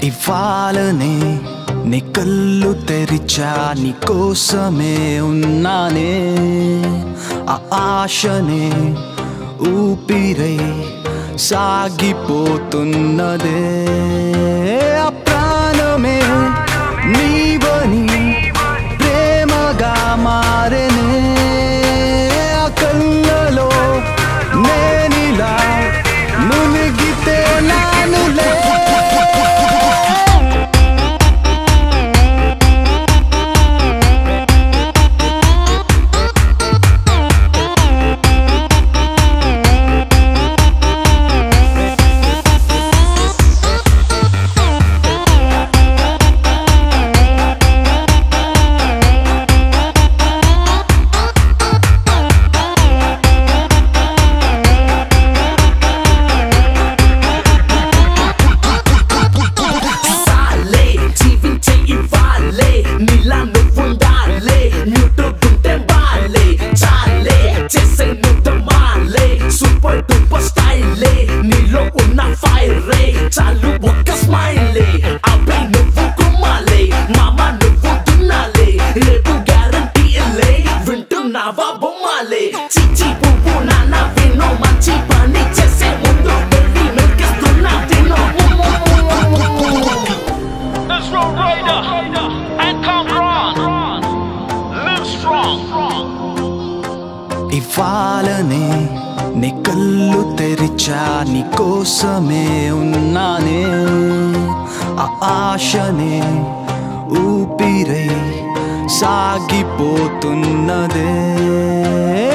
ఇవ్వాలనే నీ కళ్ళు తెరిచా నీ కోసమే ఉన్నానే ఆ ఆశనే ఊపిరై సాగిపోతున్నదే ఆ ప్రాణమే నీవని ప్రేమగా మారెనే ఆ కళ్ళలో నేనిలా మునిగితే నానులే సాలే జీవించే ఇవ్వాలే నీలా నువ్వుండాలే న్యూట్రుకుంటే బాలే చాలే చేసే నువ్వు మాలే సూపర్ డూపర్ స్టైలే నీలో ఉన్న ఫైర్ రే చాలు ఒక్క స్మైలే అబ్బాయి నువ్వు కుమ్మాలే మామ నువ్వు దున్నాలే రేపు గ్యారంటీ లే వింటున్నావా బొమ్మాలే చిచ్చి పువ్వు నాన్న వినో మంచి పని చేసే ముందు వెళ్ళి మెక్కిస్తున్నా తినో Let's roll Raider and come on. Live strong. ఇవ్వాలనే నీ కళ్ళు తెరిచా నీ కోసమే ఉన్నానే ఆ ఆశనే ఊపిరై సాగిపోతున్నదే